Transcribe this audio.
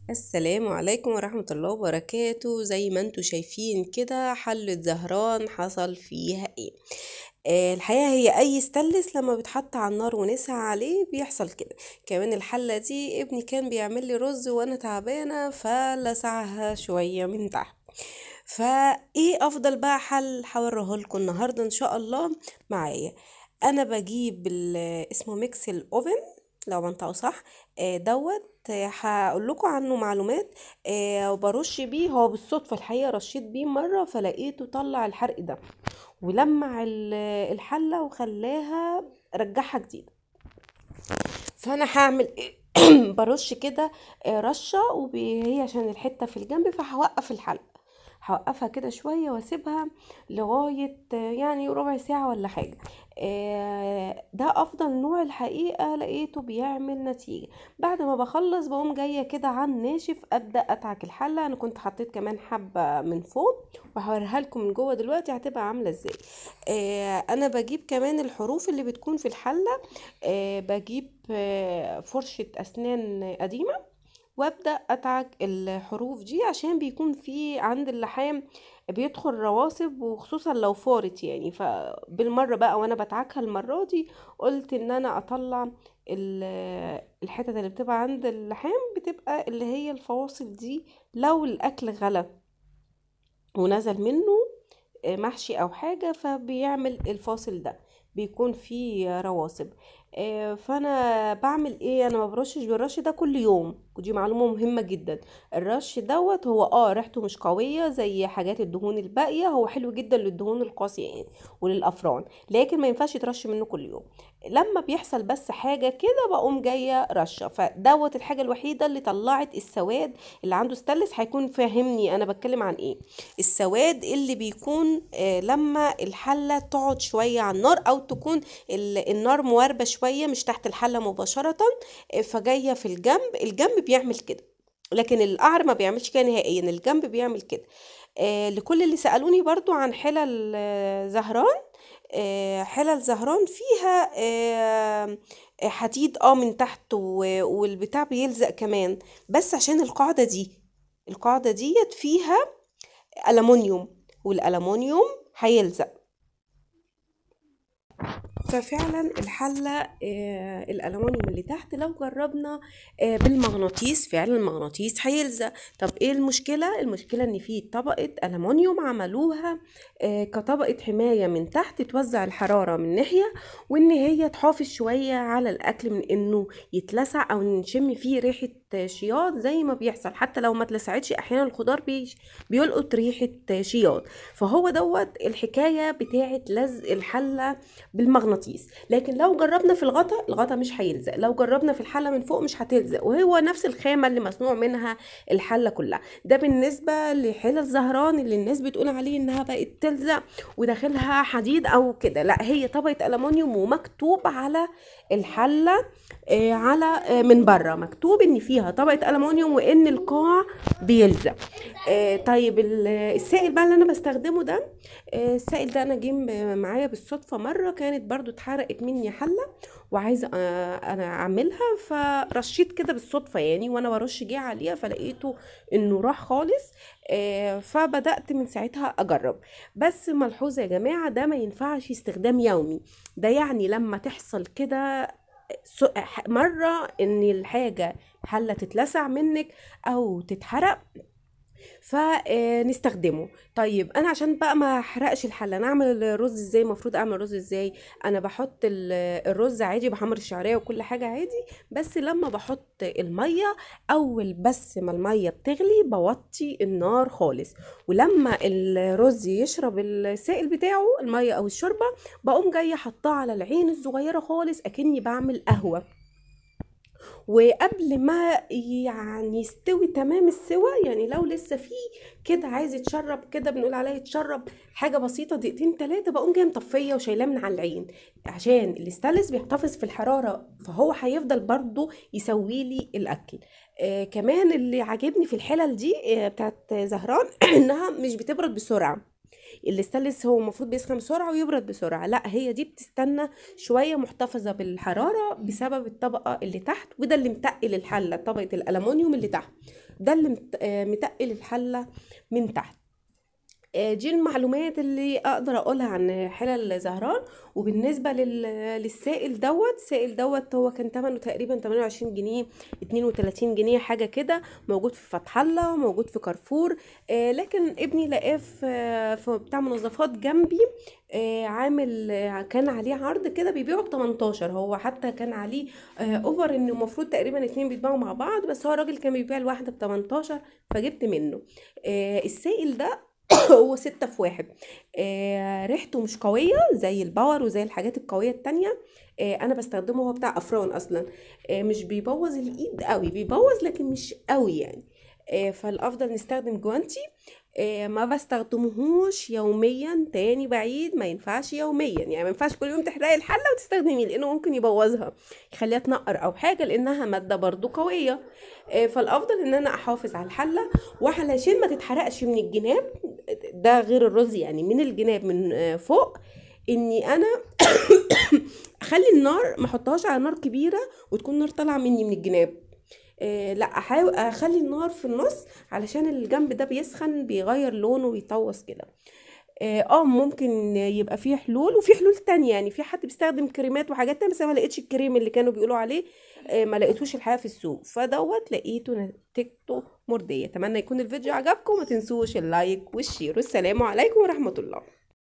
السلام عليكم ورحمة الله وبركاته زي ما انتوا شايفين كده حلة زهران حصل فيها ايه آه الحقيقة هي اي ستانلس لما بيتحط على النار ونسعى عليه بيحصل كده كمان الحلة دي ابني كان بيعمل لي رز وانا تعبانة فلسعها شوية من تحت فايه افضل بقى حل هوريه لكم النهارده ان شاء الله معايا انا بجيب ال- اسمه ميكس الاوفن لو بنطقه صح آه، دوت هقول لكم عنه معلومات آه، وبرش بيه هو بالصدفة الحقيقة رشيت بيه مرة فلقيته طلع الحرق ده ولمع ال- الحلة وخلاها رجعها جديدة فانا هعمل ايه برش كده آه، رشة وهي عشان الحتة في الجنب فهوقف الحلقة هوقفها كده شوية واسيبها لغاية آه، يعني ربع ساعة ولا حاجة آه، ده افضل نوع الحقيقة لقيته بيعمل نتيجة بعد ما بخلص بقوم جاية كده على الناشف ابدأ اتعك الحلة انا كنت حطيت كمان حبة من فوق وهوريها لكم من جوه دلوقتي هتبقى عاملة ازاي آه، انا بجيب كمان الحروف اللي بتكون في الحلة آه، بجيب آه، فرشة اسنان قديمة وابدا اتعك الحروف دي عشان بيكون في عند اللحام بيدخل رواسب وخصوصا لو فارت يعني فبالمره بقى وانا بتعكها المره دي قلت ان انا اطلع ال- الحتت اللي بتبقى عند اللحام بتبقى اللي هي الفواصل دي لو الاكل غلى ونزل منه محشي او حاجة فبيعمل الفاصل ده بيكون فيه رواسب آه، فانا بعمل ايه انا ما برشش بالرش ده كل يوم ودي معلومة مهمة جدا الرش دوت هو اه ريحته مش قوية زي حاجات الدهون الباقية هو حلو جدا للدهون القاسية يعني وللافران لكن ما ينفعش يترش منه كل يوم لما بيحصل بس حاجة كده بقوم جاية رشة فدوت الحاجة الوحيدة اللي طلعت السواد اللي عنده ستانلس هيكون فاهمني انا بتكلم عن ايه السواد اللي بيكون آه، لما الحلة تقعد شوية على النار او تكون ال- النار مواربة شوية مش تحت الحلة مباشرة آه، فجاية في الجنب الجنب بيعمل كده لكن القعر ما بيعملش كده نهائيا الجنب بيعمل كده آه لكل اللي سألوني برضو عن حلل آه، زهران آه، حلل زهران فيها آه، آه، حديد اه من تحت و- والبتاع بيلزق كمان بس عشان القاعدة دي القاعدة ديت فيها ألمونيوم والألمونيوم هيلزق ففعلا الحلة آه الألمونيوم اللي تحت لو جربنا آه بالمغناطيس فعلا المغناطيس هيلزق طب ايه المشكلة؟ المشكلة ان في طبقة ألمونيوم عملوها آه كطبقة حماية من تحت توزع الحرارة من ناحية وان هي تحافظ شوية على الأكل من انه يتلسع او نشم فيه ريحة شياط زي ما بيحصل حتى لو ما اتلسعتش احيانا الخضار بي بيلقط ريحة شياط فهو دوت الحكاية بتاعت لزق الحلة بالمغناطيس لكن لو جربنا في الغطا الغطا مش هيلزق لو جربنا في الحلة من فوق مش هتلزق وهو نفس الخامة اللي مصنوع منها الحلة كلها ده بالنسبة لحلل زهران اللي الناس بتقول عليه انها بقت تلزق وداخلها حديد او كده لا هي طبقة ألمونيوم ومكتوب على الحلة آه، على آه، من بره مكتوب ان فيها طبقة ألمونيوم وان القاع بيلزق آه، طيب ال- السائل بقى اللي انا بستخدمه ده آه، السائل ده انا جه م- معايا بالصدفة مرة كانت برضو اتحرقت مني حلة وعايزة آه، انا اعملها فرشيت كده بالصدفة يعني وانا برش جه عليها فلقيته انه راح خالص آه، فبدأت من ساعتها اجرب بس ملحوظة يا جماعة ده ما ينفعش استخدام يومي ده يعني لما تحصل كده س- مرة ان الحاجة حلة تتلسع منك او تتحرق فنستخدمه طيب انا عشان بقى ما احرقش الحله انا اعمل الرز ازاي المفروض اعمل رز ازاي انا بحط ال- الرز عادي بحمر الشعريه وكل حاجه عادي بس لما بحط الميه اول بس ما الميه بتغلي بوطي النار خالص ولما الرز يشرب السائل بتاعه الميه او الشوربه بقوم جايه حطاه على العين الصغيره خالص اكني بعمل قهوه وقبل ما يعني يستوي تمام السوا يعني لو لسه فيه كده عايز يتشرب كده بنقول عليه يتشرب حاجه بسيطه دقيقتين ثلاثه بقوم جايه مطفيه وشايلاه من على العين عشان الاستانلس بيحتفظ في الحراره فهو هيفضل برضو يسوي لي الاكل آه كمان اللي عاجبني في الحلل دي آه بتاعت زهران انها مش بتبرد بسرعه الاستانلس هو المفروض بيسخن بسرعه ويبرد بسرعه لا هي دي بتستنى شويه محتفظه بالحراره بسبب الطبقه اللي تحت وده اللي متقل الحله طبقه الالومنيوم اللي تحت ده اللي مت- آه، متقل الحله من تحت آه، دي المعلومات اللي اقدر اقولها عن حلل زهران وبالنسبه لل... للسائل دوت السائل دوت هو كان ثمنه تقريبا 28 جنيه 32 جنيه حاجه كده موجود في فتح الله موجود في كارفور آه لكن ابني لقاه في آه، في بتاع منظفات جنبي آه عامل آه، كان عليه عرض كده بيبيعه ب 18 هو حتى كان عليه آه اوفر انه المفروض تقريبا اتنين بيتباعوا مع بعض بس هو الراجل كان بيبيع الواحده ب 18 فجبت منه آه السائل ده هو ستة في واحد آه ريحته مش قوية زي الباور وزي الحاجات القوية التانية آه انا بستخدمه هو بتاع افران اصلا آه مش بيبوظ الايد قوي بيبوظ لكن مش قوي يعني آه فالافضل نستخدم جوانتي آه ما بستخدمهوش يوميا تاني بعيد ما ينفعش يوميا يعني ما ينفعش كل يوم تحرقي الحله وتستخدميه لانه ممكن يبوظها يخليها تنقر او حاجه لانها ماده برضو قويه آه فالافضل ان انا احافظ على الحله وعلشان ما تتحرقش من الجناب ده غير الرز يعني من الجناب من آه، فوق اني انا اخلي النار ما احطهاش على نار كبيره وتكون النار طالعه مني من الجناب إيه لا احاول اخلي النار في النص علشان الجنب ده بيسخن بيغير لونه ويطوس كده اه آه، ممكن يبقى فيه حلول وفي حلول تانية يعني في حد بيستخدم كريمات وحاجات تانية بس أنا ما لقيتش الكريم اللي كانوا بيقولوا عليه آه، ما لقيتوش الحقيقة في السوق فدوت لقيته نتيجته مرضية اتمنى يكون الفيديو عجبكم ما تنسوش اللايك والشير والسلام عليكم ورحمة الله